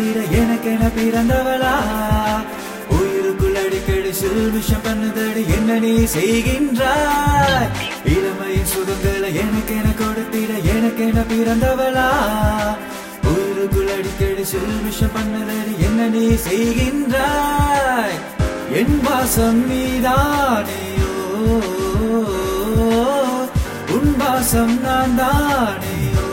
கொடுத்திட எனக்கென பிறந்தவளா உயிருக்குள் அடிக்கடி சில்மிஷம் பண்ணுதடி என்ன நீ செய்கின்றாய் இளமையின் சுகங்களை எனக்கென கொடுத்திட எனக்கென பிறந்தவளா உயிருக்குள் அடிக்கடி சில்மிஷம் பண்ணுதடி என்ன நீ செய்கின்றாய் என் வாசம் நீதானேயோ உன் வாசம் நான் தானேயோ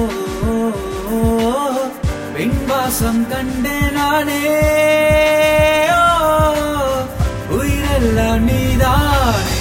பெண் வாசம் கண்டே நானே ஓ, உயிரெல்லாம் நீதானே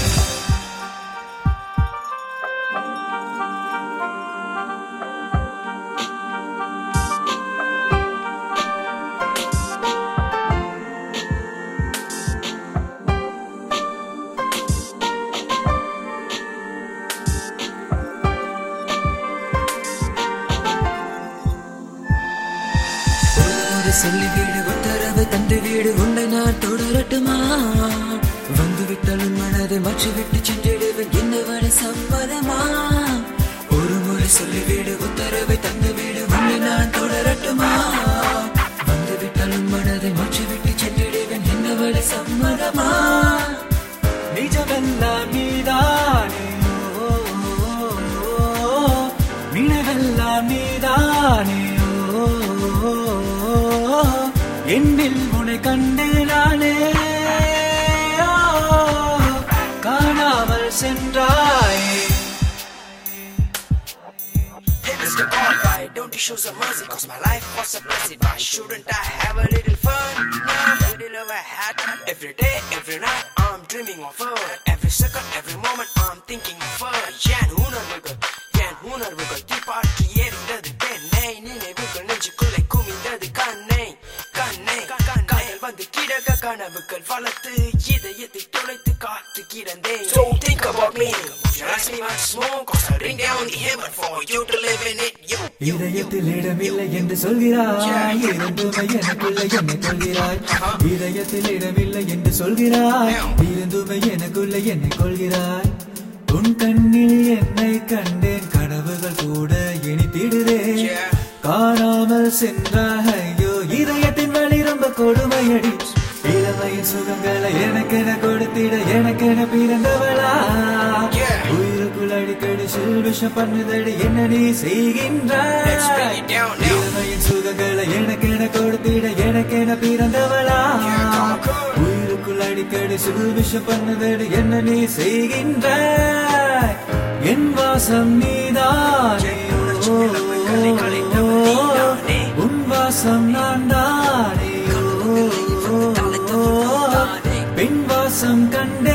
ஒரு சொல்லி வீடு உத்தரவு தந்து வீடு உன்னை நான் தொடரட்டுமா வந்து விட்டால் உன் மனதை மாற்றி விட்டு சென்றிடுவேன் என்னவரை சம்மதமா ஒரு முறை சொல்லி வீடு உத்தரவை தந்து வீடு உன்னை நான் தொடரட்டுமா வந்து விட்டால் உன் மனதை மாற்றி விட்டு சென்றிடுவேன் என்னவரை சம்மதமா நிஜமெல்லாம் நீதானே ஓ, நினைவெல்லாம் நீதானே ஓ, என்னில் உனை கண்டு நானே ஓ, காணாமல் சென்றாயே Hey, Mr. Alright, don't you show some mercy? Cause my life was a blessing. Why shouldn't I have a little fun? Now, little love I had. Every day, every night, I'm dreaming of her. Every second, every moment, I'm thinking of her. என் உணர்வுகள் என் உணர்வுகள் தீப்பாற்றி எரிந்தது பெண்ணை நினைவுகள் நெஞ்சுக்குள்ளே குமிந்தது கண்ணை கண்ணை காதல் வந்து கிடக்க கனவுகள் வளர்த்து இதயத்தை தொலைத்து காத்து கிடந்தேன் So think about me You ask me much more Cause I'll bring down the heaven for you to live in it You, you, you இதயத்தில் இடமில்லை என்று சொல்கிறாய் இருந்துமை எனக்குள்ள என்னை கொள்கிறாய் இதயத்தில் இடமில்லை என்று சொல்கிறாய் இருந்துமை எனக்குள்ள என்னை கொள்கிறாய் உன் கண்ணில் என்னை கண்டேன் கனவுகள் கூட இனித்திடுதே காணாமல் சென்றாய் ஐயோ இதயத்தின் வழி ரொம்ப கொடுமையடி இளமையின் சுகங்களை எனக்கென கொடுத்திட எனக்கென பிறந்தவளா உயிருக்குள் அடிக்கடி சில்விஷம் பண்ணுதடி என்ன நீ Let's bring செய்கின்றாய் it down now இளமையின் சுகங்களை எனக்கென கொடுத்திட எனக்கென பிறந்தவளா உயிருக்குள் அடிக்கடி சில்விஷம் பண்ணுதடி என்ன நீ செய்கின்றாய் என் வாசம் நீதானே ஓ, உன் வாசம் நான் தானே ஓ, பெண் வாசம் கண்டே